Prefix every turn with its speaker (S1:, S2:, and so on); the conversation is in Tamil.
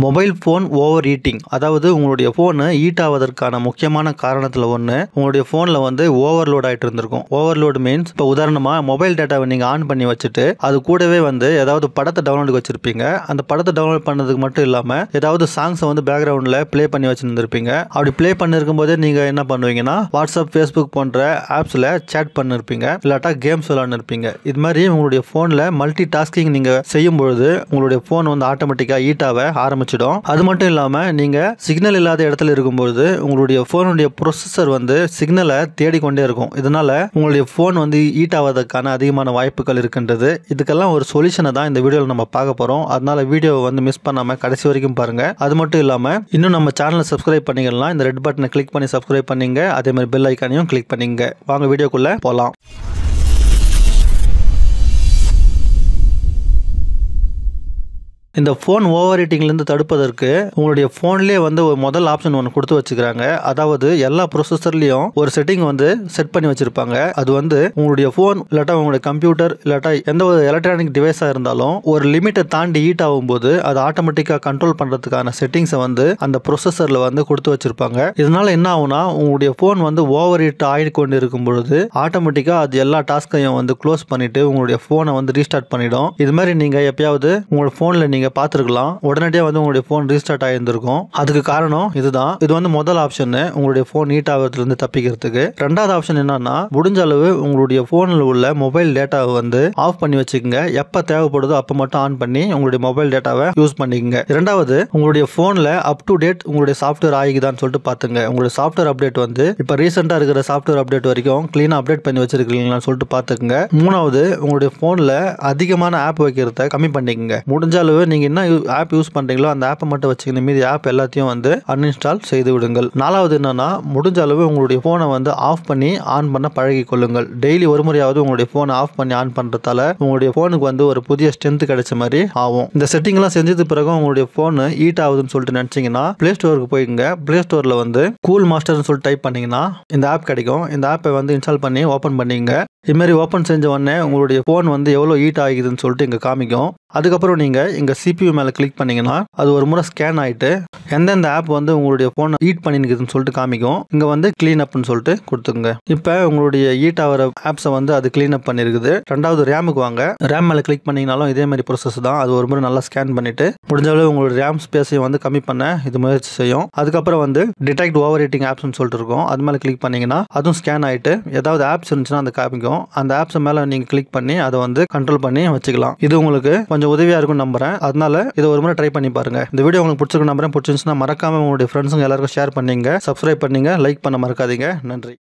S1: மொபைல் ஃபோன் ஓவர் ஈட்டிங் அதாவது உங்களுடைய ஃபோனு ஈட் ஆவதற்கான முக்கியமான காரணத்தில் ஒன்று உங்களுடைய ஃபோனில் வந்து ஓவர்லோட் ஆகிட்டு இருந்திருக்கும் ஓவர்லோட் மீன்ஸ் இப்போ உதாரணமாக மொபைல் டேட்டாவை நீங்கள் ஆன் பண்ணி வச்சுட்டு அது கூடவே வந்து ஏதாவது படத்தை டவுன்லோட் வச்சிருப்பீங்க அந்த படத்தை டவுன்லோட் பண்ணதுக்கு மட்டும் இல்லாமல் ஏதாவது சாங்ஸை வந்து பேக்ரவுண்டில் ப்ளே பண்ணி வச்சுருந்துருப்பீங்க அப்படி ப்ளே பண்ணிருக்கும் போதே நீங்கள் என்ன பண்ணுவீங்கன்னா வாட்ஸ்அப் ஃபேஸ்புக் போன்ற ஆப்ஸில் சேட் பண்ணிருப்பீங்க இல்லாட்டா கேம்ஸ் விளாண்டுருப்பீங்க இது மாதிரி உங்களுடைய ஃபோனில் மல்டி டாஸ்கிங் நீங்கள் செய்யும் பொழுது உங்களுடைய ஃபோன் வந்து ஆட்டோமேட்டிக்காக ஈட்டாக ஆரம்பிச்சிடும் அது மட்டும் இல்லாமல் நீங்கள் சிக்னல் இல்லாத இடத்துல இருக்கும்பொழுது உங்களுடைய ஃபோனுடைய ப்ரொசஸர் வந்து சிக்னலை தேடிக்கொண்டே இருக்கும் இதனால உங்களுடைய ஃபோன் வந்து ஈட் ஆவதற்கான அதிகமான வாய்ப்புகள் இருக்கின்றது இதுக்கெல்லாம் ஒரு சொல்யூஷனை தான் இந்த வீடியோவில் நம்ம பார்க்க போகிறோம் அதனால வீடியோவை வந்து மிஸ் பண்ணாமல் கடைசி வரைக்கும் பாருங்க அது மட்டும் இல்லாமல் இன்னும் நம்ம சேனலை சப்ஸ்கிரைப் பண்ணிக்கலாம் இந்த ரெட் பட்டனை கிளிக் பண்ணி சப்ஸ்கிரைப் பண்ணிங்க அதே மாதிரி பெல் ஐக்கானையும் கிளிக் பண்ணிங்க வாங்க வீடியோக்குள்ளே போகலாம் இந்த ஃபோன் ஓவர் ஹீட்டிங்லேருந்து தடுப்பதற்கு உங்களுடைய ஃபோன்லேயே வந்து ஒரு முதல் ஆப்ஷன் ஒன்று கொடுத்து வச்சுக்கிறாங்க அதாவது எல்லா ப்ரொசஸர்லேயும் ஒரு செட்டிங் வந்து செட் பண்ணி வச்சிருப்பாங்க அது வந்து உங்களுடைய ஃபோன் இல்லாட்டா உங்களுடைய கம்ப்யூட்டர் இல்லாட்டா எந்த ஒரு எலக்ட்ரானிக் டிவைஸாக இருந்தாலும் ஒரு லிமிட்டை தாண்டி ஹீட் ஆகும்போது அது ஆட்டோமேட்டிக்காக கண்ட்ரோல் பண்ணுறதுக்கான செட்டிங்ஸை வந்து அந்த ப்ரொசஸரில் வந்து கொடுத்து வச்சிருப்பாங்க இதனால என்ன ஆகும்னா உங்களுடைய ஃபோன் வந்து ஓவர் ஹீட் ஆகி கொண்டு இருக்கும் பொழுது ஆட்டோமேட்டிக்காக அது எல்லா டாஸ்கையும் வந்து க்ளோஸ் பண்ணிட்டு உங்களுடைய ஃபோனை வந்து ரீஸ்டார்ட் பண்ணிடும் இது மாதிரி நீங்கள் எப்பயாவது உங்களோட ஃபோனில் நீங்கள் பார்த்துருக்கலாம் உடனடியாக வந்து உங்களுடைய ஃபோன் ரீஸ்டார்ட் ஆகியிருந்திருக்கும் அதுக்கு காரணம் இதுதான் இது வந்து முதல் ஆப்ஷன் உங்களுடைய ஃபோன் ஹீட் ஆகிறதுலேருந்து தப்பிக்கிறதுக்கு ரெண்டாவது ஆப்ஷன் என்னன்னா முடிஞ்ச அளவு உங்களுடைய ஃபோனில் உள்ள மொபைல் டேட்டாவை வந்து ஆஃப் பண்ணி வச்சுக்கோங்க எப்போ தேவைப்படுதோ அப்போ மட்டும் ஆன் பண்ணி உங்களுடைய மொபைல் டேட்டாவை யூஸ் பண்ணிக்கங்க இரண்டாவது உங்களுடைய ஃபோனில் அப் டு டேட் உங்களுடைய சாஃப்ட்வேர் ஆகிக்குதான்னு சொல்லிட்டு பார்த்துங்க உங்களுடைய சாஃப்ட்வேர் அப்டேட் வந்து இப்போ ரீசெண்டாக இருக்கிற சாஃப்ட்வேர் அப்டேட் வரைக்கும் க்ளீனாக அப்டேட் பண்ணி வச்சிருக்கீங்களான்னு சொல்லிட்டு பார்த்துக்குங்க மூணாவது உங்களுடைய ஃபோனில் அதிகமான ஆப் வைக்கிறத கம்மி பண்ணிக்கங்க முடிஞ்ச அளவு நீங்கள் என்ன ஆப் யூஸ் பண்ணுறீங்களோ அந்த ஆப்பை மட்டும் வச்சுக்கணும் மீதி ஆப் எல்லாத்தையும் வந்து அன்இன்ஸ்டால் செய்து விடுங்கள் நாலாவது என்னன்னா முடிஞ்ச அளவு உங்களுடைய ஃபோனை வந்து ஆஃப் பண்ணி ஆன் பண்ண பழகி கொள்ளுங்கள் டெய்லி ஒரு முறையாவது உங்களுடைய ஃபோனை ஆஃப் பண்ணி ஆன் பண்ணுறதால உங்களுடைய ஃபோனுக்கு வந்து ஒரு புதிய ஸ்ட்ரென்த் கிடைச்ச மாதிரி ஆகும் இந்த செட்டிங்லாம் செஞ்சது பிறகு உங்களுடைய ஃபோனு ஹீட் ஆகுதுன்னு சொல்லிட்டு நினச்சிங்கன்னா ப்ளே ஸ்டோருக்கு போய்க்குங்க ப்ளே ஸ்டோரில் வந்து கூல் மாஸ்டர்னு சொல்லிட்டு டைப் பண்ணிங்கன்னா இந்த ஆப் கிடைக்கும் இந்த ஆப்பை வந்து இன்ஸ்டால் பண்ணி ஓப்பன் பண்ணிங்க இதுமாரி ஓப்பன் செஞ்ச உடனே உங்களுடைய ஃபோன் வந்து எவ்வளோ ஹீட் ஆகிதுன்னு சொல்லிட்டு இங்கே காமிக்கும் அதுக்கப்புறம் நீங்கள் இங்கே சிபியூ மேலே கிளிக் பண்ணிங்கன்னா அது ஒரு முறை ஸ்கேன் ஆகிட்டு எந்தெந்த ஆப் வந்து உங்களுடைய ஃபோனை ஹீட் பண்ணிருக்குதுன்னு சொல்லிட்டு காமிக்கும் இங்கே வந்து க்ளீன் அப்னு சொல்லிட்டு கொடுத்துங்க இப்போ உங்களுடைய ஹீட் ஆகிற ஆப்ஸை வந்து அது க்ளீன் அப் பண்ணியிருக்குது ரெண்டாவது ரேமுக்கு வாங்க ரேம் மேலே கிளிக் பண்ணிங்கனாலும் இதே மாதிரி ப்ரோசஸ் தான் அது ஒரு முறை நல்லா ஸ்கேன் பண்ணிவிட்டு முடிஞ்ச அளவு உங்களுடைய ரேம் ஸ்பேஸையும் வந்து கம்மி பண்ண இது முயற்சி செய்யும் அதுக்கப்புறம் வந்து டிடெக்ட் ஓவர் ஹீட்டிங் ஆப்ஸ்னு சொல்லிட்டு இருக்கும் அது மேலே கிளிக் பண்ணிங்கன்னா அதுவும் ஸ்கேன் ஆகிட்டு ஏதாவது ஆப்ஸ் இருந்துச்சுன்னா அந்த காமிக்கும் அந்த ஆப்ஸ் மேலே நீங்கள் கிளிக் பண்ணி அதை வந்து கண்ட்ரோல் பண்ணி வச்சுக்கலாம் இது உங்களுக்கு கொஞ்சம் உதவியாக இருக்கும் நம்புறேன் அதனால இதை ஒரு முறை ட்ரை பண்ணி பாருங்க இந்த வீடியோ உங்களுக்கு பிடிச்சிருக்கும் நம்புறேன் பிடிச்சிருந்துச்சுன்னா மறக்காம உங்களுடைய ஃப்ரெண்ட்ஸுங்க எல்லாருக்கும் ஷேர் பண்ணீங்க சப்ஸ்கிரைப் பண்ணீங்க லைக் பண்ண மறக்காதீங்க நன்றி